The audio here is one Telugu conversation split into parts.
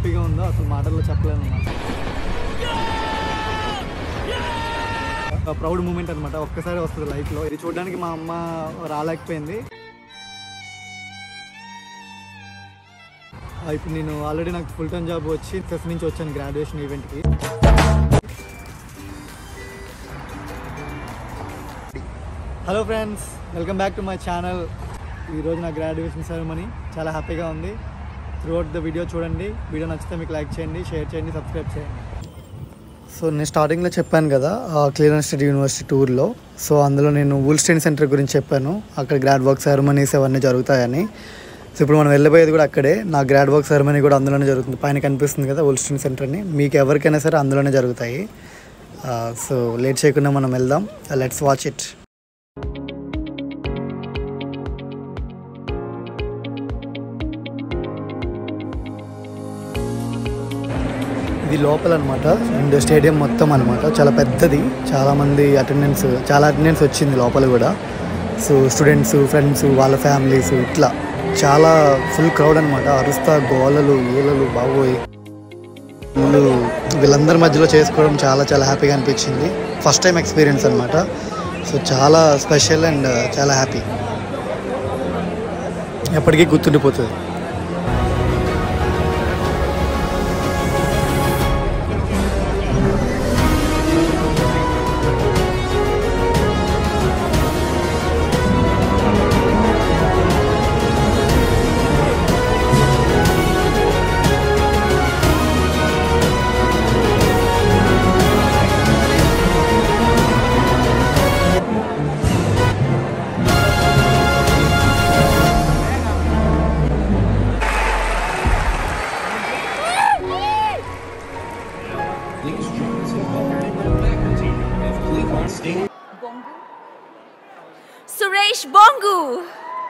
హ్యాపీగా ఉందో అసలు మాటల్లో చెప్పలేను ప్రౌడ్ మూమెంట్ అనమాట ఒక్కసారి వస్తుంది లైఫ్లో ఇది చూడడానికి మా అమ్మ రాలేకపోయింది ఆ, ఇప్పుడు నేను ఆల్రెడీ నాకు ఫుల్ టైం జాబ్ వచ్చి ఫస్ట్ నుంచి వచ్చాను గ్రాడ్యుయేషన్ ఈవెంట్కి hello friends welcome back to my channel ఈరోజు నా గ్రాడ్యుయేషన్ సెరమనీ చాలా హ్యాపీగా ఉంది త్రూఅవుట్ ద వీడియో చూడండి వీడియో నచ్చితే మీకు లైక్ చేయండి షేర్ చేయండి సబ్స్క్రైబ్ చేయండి సో నేను స్టార్టింగ్లో చెప్పాను కదా క్లియరెన్స్ స్టడీ యూనివర్సిటీ టూర్లో సో అందులో నేను వూల్స్టైన్ సెంటర్ గురించి చెప్పాను అక్కడ గ్రాడ్ వర్క్ సెరమనీస్ అవన్నీ జరుగుతాయని సో ఇప్పుడు మనం వెళ్ళబోయేది కూడా అక్కడే నా గ్రాడ్ వర్క్ సెరమనీ కూడా అందులోనే జరుగుతుంది పైన కనిపిస్తుంది కదా వూల్స్టైన్ సెంటర్ అని మీకు ఎవరికైనా సరే అందులోనే జరుగుతాయి సో లేట్ చేయకుండా మనం వెళ్దాం లెట్స్ వాచ్ ఇట్ ఇది లోపల అనమాట అండ్ స్టేడియం మొత్తం అనమాట చాలా పెద్దది చాలా మంది అటెండెన్స్ చాలా అటెండెన్స్ వచ్చింది లోపల కూడా సో స్టూడెంట్స్ ఫ్రెండ్స్ వాళ్ళ ఫ్యామిలీస్ ఇట్లా చాలా ఫుల్ క్రౌడ్ అనమాట అరుస్తా గోలలు ఈలలు బాబోయ్ వీళ్ళు వీళ్ళందరి మధ్యలో చేసుకోవడం చాలా చాలా హ్యాపీగా అనిపించింది ఫస్ట్ టైం ఎక్స్పీరియన్స్ అనమాట సో చాలా స్పెషల్ అండ్ చాలా హ్యాపీ ఎప్పటికీ గుర్తుండిపోతుంది Suresh Bongu.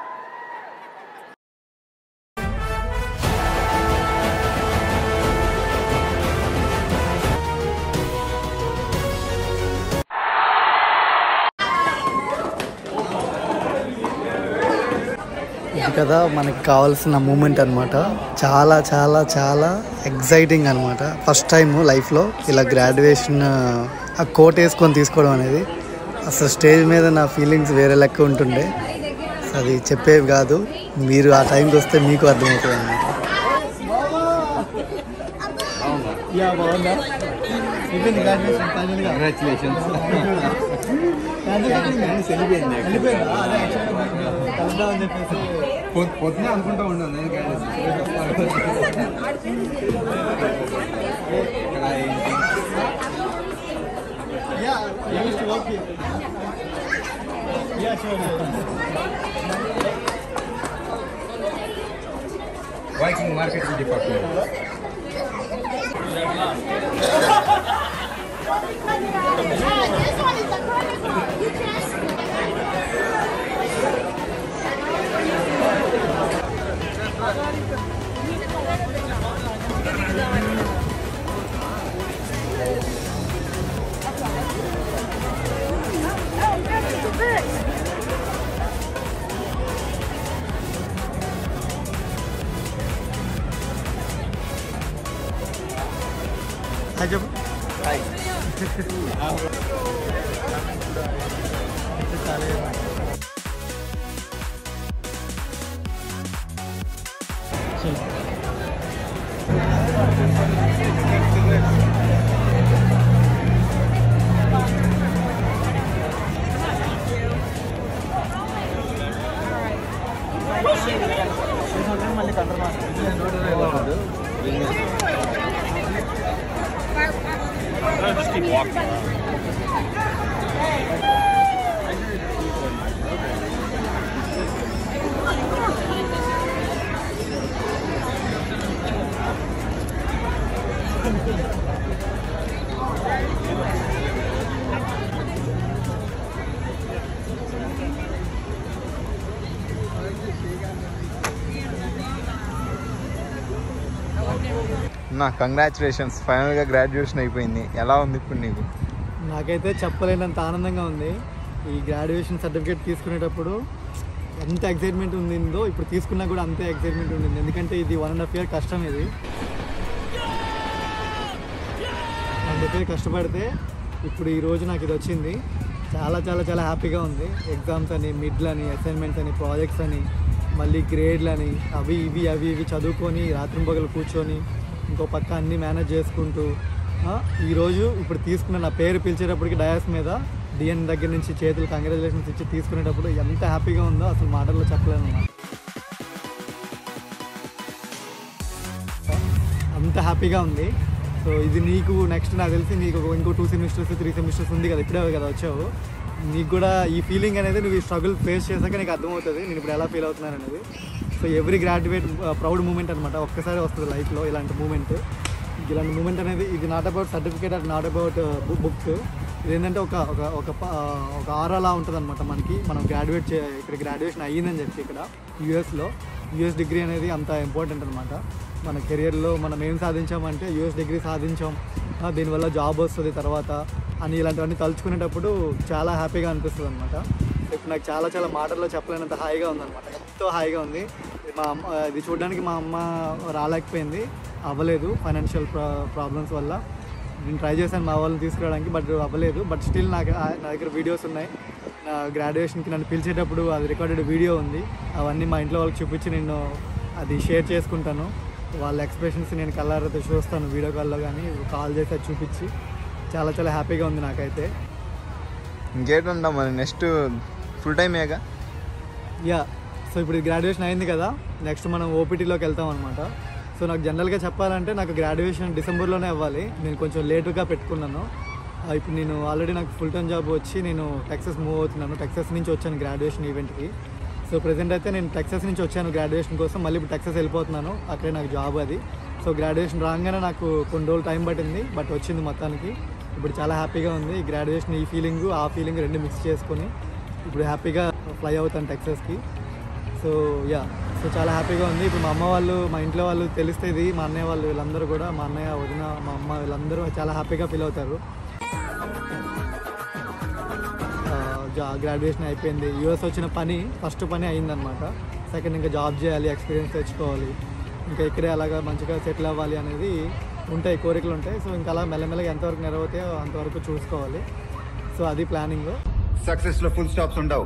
ఇది కదా మనకి కావాల్సిన మూమెంట్ అనమాట చాలా చాలా చాలా ఎగ్జైటింగ్ అనమాట ఫస్ట్ టైం లైఫ్లో ఇలా గ్రాడ్యుయేషన్ ఆ కోట్ వేసుకొని తీసుకోవడం అనేది అసలు స్టేజ్ మీద నా ఫీలింగ్స్ వేరే లెక్క ఉంటుండే సో అది చెప్పేవి కాదు మీరు ఆ టైంకి వస్తే మీకు అర్థమవుతుంది అనమాట కంగ్రాచులేషన్స్ పొద్దునే అనుకుంటా ఉన్నాను నేను వైకింగ్ మార్కెటింగ్ డిపార్ట్మెంట్ హాయ్ చెప్పు నా కంగ్రాచులేషన్స్ ఫైనల్గా గ్రాడ్యుయేషన్ అయిపోయింది ఎలా ఉంది ఇప్పుడు నీకు నాకైతే చెప్పలేనంత ఆనందంగా ఉంది ఈ గ్రాడ్యుయేషన్ సర్టిఫికేట్ తీసుకునేటప్పుడు ఎంత ఎక్సైట్మెంట్ ఉండిందో ఇప్పుడు తీసుకున్నా కూడా అంతే ఎక్సైట్మెంట్ ఉండింది ఎందుకంటే ఇది వన్ అండ్ హాఫ్ ఇయర్ కష్టం ఇది చెప్పి కష్టపడితే ఇప్పుడు ఈ రోజు నాకు ఇది వచ్చింది చాలా చాలా చాలా హ్యాపీగా ఉంది ఎగ్జామ్స్ అని మిడ్లు అని అసైన్మెంట్స్ అని ప్రాజెక్ట్స్ అని మళ్ళీ గ్రేడ్లు అని అవి ఇవి అవి ఇవి చదువుకొని రాత్రి పగలు కూర్చొని ఇంకో పక్క అన్నీ మేనేజ్ చేసుకుంటూ ఆ, ఈరోజు ఇప్పుడు తీసుకున్న నా పేరు పిలిచేటప్పటికి డయాస్ మీద డిఎన్ దగ్గర నుంచి చేతులు కంగ్రాచులేషన్స్ ఇచ్చి తీసుకునేటప్పుడు ఎంత హ్యాపీగా ఉందో అసలు మాటల్లో చెప్పలేను అన్నమాట. అంత హ్యాపీగా ఉంది సో ఇది నీకు నెక్స్ట్ నాకు తెలిసి నీకు ఒక- ఇంకో టూ సెమిస్టర్స్ త్రీ సెమిస్టర్స్ ఉంది కదా ఇప్పుడే కదా వచ్చావు నీకు కూడా ఈ ఫీలింగ్ అనేది నువ్వు ఈ స్ట్రగుల్ ఫేస్ చేశాక నీకు అర్థమవుతుంది నేను ఇప్పుడు ఎలా ఫీల్ అవుతున్నాను అనేది so every graduate proud moment అనమాట ఒక్కసారి వస్తుంది లైఫ్లో ఇలాంటి మూమెంట్ ఇలాంటి మూమెంట్ అనేది ఇది not about certificate and not about book ఇది ఏంటంటే ఒక ఒక ఒక ప- ఒక ఆరాలా ఉంటుంది అనమాట మనకి మనం గ్రాడ్యుయేట్ చే ఇక్కడ గ్రాడ్యుయేషన్ అయ్యిందని చెప్పి ఇక్కడ యూఎస్లో యూఎస్ డిగ్రీ అనేది అంత ఇంపార్టెంట్ అనమాట మన కెరియర్లో మనం ఏం సాధించామంటే యూఎస్ డిగ్రీ సాధించాం ఆ, దీనివల్ల జాబ్ వస్తుంది తర్వాత అని ఇలాంటివన్నీ తలుచుకునేటప్పుడు చాలా హ్యాపీగా అనిపిస్తుంది అనమాట ఇప్పుడు నాకు చాలా చాలా మాటల్లో చెప్పలేనంత హాయిగా ఉందన్నమాట ఎంతో హాయిగా ఉంది ఇది మా అమ్మ ఇది చూడడానికి మా అమ్మ రాలేకపోయింది అవ్వలేదు ఫైనాన్షియల్ ప్రా ప్రాబ్లమ్స్ వల్ల నేను ట్రై చేశాను మా వాళ్ళని తీసుకురావడానికి బట్ అవ్వలేదు బట్ స్టిల్ నాకు ఆ- నా దగ్గర వీడియోస్ ఉన్నాయి నా గ్రాడ్యుయేషన్కి నన్ను పిలిచేటప్పుడు అది రికార్డెడ్ వీడియో ఉంది అవన్నీ మా ఇంట్లో వాళ్ళకి చూపించి నేను అది షేర్ చేసుకుంటాను వాళ్ళ ఎక్స్ప్రెషన్స్ నేను కలర్తో చూస్తాను వీడియో కాల్లో కానీ కాల్ చేసి అది చూపించి చాలా చాలా హ్యాపీగా ఉంది నాకైతే ఇంకేంటంటా మరి నెక్స్ట్ ఫుల్ టైం ఏగా యా సో ఇప్పుడు గ్రాడ్యుయేషన్ అయింది కదా నెక్స్ట్ మనం ఓపీటీలోకి వెళ్తాం అనమాట సో నాకు జనరల్గా చెప్పాలంటే నాకు గ్రాడ్యుయేషన్ డిసెంబర్లోనే అవ్వాలి నేను కొంచెం లేటుగా పెట్టుకున్నాను ఆ, ఇప్పుడు నేను ఆల్రెడీ నాకు ఫుల్ టైం జాబ్ వచ్చి నేను టెక్సస్ మూవ్ అవుతున్నాను టెక్సస్ నుంచి వచ్చాను గ్రాడ్యుయేషన్ ఈవెంట్కి సో ప్రజెంట్ అయితే నేను టెక్సస్ నుంచి వచ్చాను గ్రాడ్యుయేషన్ కోసం మళ్ళీ ఇప్పుడు టెక్సస్ వెళ్ళిపోతున్నాను అక్కడే నాకు జాబ్ అది సో గ్రాడ్యుయేషన్ రాగానే నాకు కొన్ని రోజులు టైం పట్టింది బట్ వచ్చింది మొత్తానికి ఇప్పుడు చాలా హ్యాపీగా ఉంది ఈ గ్రాడ్యుయేషన్ ఈ ఫీలింగ్ ఆ ఫీలింగ్ రెండు మిక్స్ చేసుకొని ఇప్పుడు హ్యాపీగా ఫ్లై అవుతాను టెక్సస్కి సో యా సో చాలా హ్యాపీగా ఉంది ఇప్పుడు మా అమ్మ వాళ్ళు మా ఇంట్లో వాళ్ళు తెలిస్తే ఇది మా అన్నయ్య వాళ్ళు వీళ్ళందరూ కూడా మా అన్నయ్య వదిన మా అమ్మ వీళ్ళందరూ చాలా హ్యాపీగా ఫీల్ అవుతారు ఆ, జా గ్రాడ్యుయేషన్ అయిపోయింది యూఎస్ వచ్చిన పని ఫస్ట్ పని అయిందనమాట సెకండ్ ఇంకా జాబ్ చేయాలి ఎక్స్పీరియన్స్ తెచ్చుకోవాలి ఇంకా ఇక్కడే అలాగా మంచిగా సెటిల్ అవ్వాలి అనేది ఉంటాయి కోరికలు ఉంటాయి సో ఇంకా అలా మెల్లమెల్లగా ఎంతవరకు నెరవేరుతాయో అంతవరకు చూసుకోవాలి సో అది ప్లానింగ్ సక్సెస్ లో ఫుల్ స్టాప్స్ ఉండవు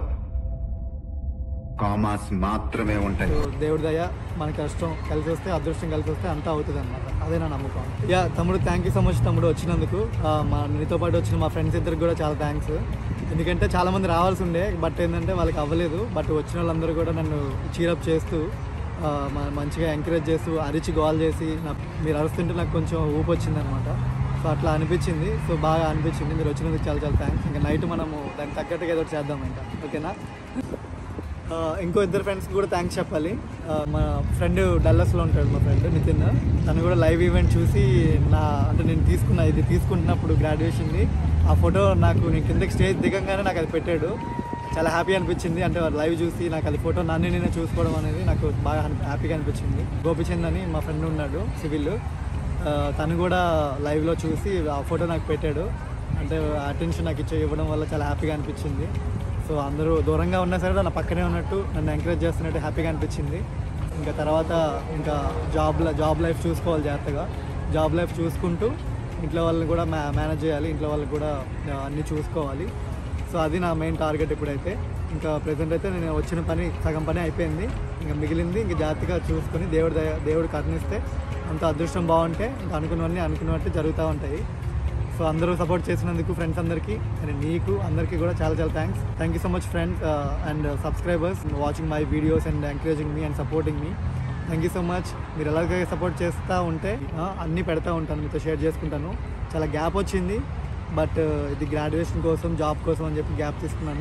కామాస్ మాత్రమే ఉంటాయి సో దేవుడి దయ మన కష్టం కలిసి వస్తే అదృష్టం కలిసి వస్తే అంతా అవుతుంది అనమాట అదే నా నమ్మకం యా తమ్ముడు థ్యాంక్ యూ సో మచ్ తమ్ముడు వచ్చినందుకు ఆ, మా నీతో పాటు వచ్చిన మా ఫ్రెండ్స్ ఇద్దరికి కూడా చాలా థ్యాంక్స్ ఎందుకంటే చాలా మంది రావాల్సి ఉండే బట్ ఏంటంటే వాళ్ళకి అవ్వలేదు బట్ వచ్చిన వాళ్ళందరూ కూడా నన్ను చీరప్ చేస్తూ ఆ, మ- మంచిగా ఎంకరేజ్ చేస్తూ అరిచి గోల్ చేసి నా మీరు అరుస్తుంటే నాకు కొంచెం ఊపు వచ్చింది అనమాట సో అట్లా అనిపించింది సో బాగా అనిపించింది మీరు వచ్చినందుకు చాలా చాలా థ్యాంక్స్ ఇంకా నైట్ మనము దానికి తగ్గట్టుగా ఏదో ఒకటి చేద్దాం ఇంకా ఓకేనా ఆ, ఇంకో ఇద్దరు ఫ్రెండ్స్కి కూడా థ్యాంక్స్ చెప్పాలి ఆ, మా ఫ్రెండ్ డల్లస్లో ఉంటాడు మా ఫ్రెండ్ నితిన్ తను కూడా లైవ్ ఈవెంట్ చూసి నా అంటే నేను తీసుకున్న ఇది తీసుకుంటున్నప్పుడు గ్రాడ్యుయేషన్ది ఆ ఫోటో నాకు నేను కిందకి స్టేజ్ దిగంగానే నాకు అది పెట్టాడు చాలా హ్యాపీ అనిపించింది అంటే లైవ్ చూసి నాకు అది ఫోటో నన్ను నేనే చూసుకోవడం అనేది నాకు బాగా హ్యాపీగా అనిపించింది గోపిచంద్ అని మా ఫ్రెండ్ ఉన్నాడు సివిల్ ఆ, తను కూడా లైవ్లో చూసి ఆ ఫోటో నాకు పెట్టాడు అంటే అటెన్షన్ నాకు ఇచ్చే ఇవ్వడం వల్ల చాలా హ్యాపీగా అనిపించింది సో అందరూ దూరంగా ఉన్నా సరే నా పక్కనే ఉన్నట్టు నన్ను ఎంకరేజ్ చేస్తున్నట్టు హ్యాపీగా అనిపించింది ఇంకా తర్వాత ఇంకా జాబ్ జాబ్ లైఫ్ చూసుకోవాలి జాగ్రత్తగా జాబ్ లైఫ్ చూసుకుంటూ ఇంట్లో వాళ్ళని కూడా మే మేనేజ్ చేయాలి ఇంట్లో వాళ్ళకి కూడా ఆ, అన్నీ చూసుకోవాలి సో అది నా మెయిన్ టార్గెట్ ఇప్పుడైతే ఇంకా ప్రజెంట్ అయితే నేను వచ్చిన పని సగం పని అయిపోయింది ఇంకా మిగిలింది ఇంకా జాగ్రత్తగా చూసుకొని దేవుడి దయ దేవుడు కరుణిస్తే అంత అదృష్టం బాగుంటే ఇంకా అనుకున్నవన్నీ అనుకున్నట్టు జరుగుతూ ఉంటాయి సో అందరూ సపోర్ట్ చేసినందుకు ఫ్రెండ్స్ అందరికీ అండ్ నీకు అందరికీ కూడా చాలా చాలా thanks thank you so much friends and subscribers watching my videos and encouraging me and supporting me thank you so much మీరు ఎలాగ సపోర్ట్ చేస్తూ ఉంటే uh, అన్నీ పెడతా ఉంటాను మీతో షేర్ చేసుకుంటాను చాలా గ్యాప్ వచ్చింది బట్ ఇది గ్రాడ్యుయేషన్ కోసం జాబ్ కోసం అని చెప్పి గ్యాప్ తీసుకున్నాను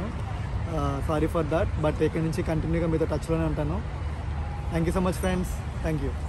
సారీ ఫర్ దట్ బట్ ఇక్కడి నుంచి కంటిన్యూగా మీతో టచ్లోనే ఉంటాను thank you so much friends thank you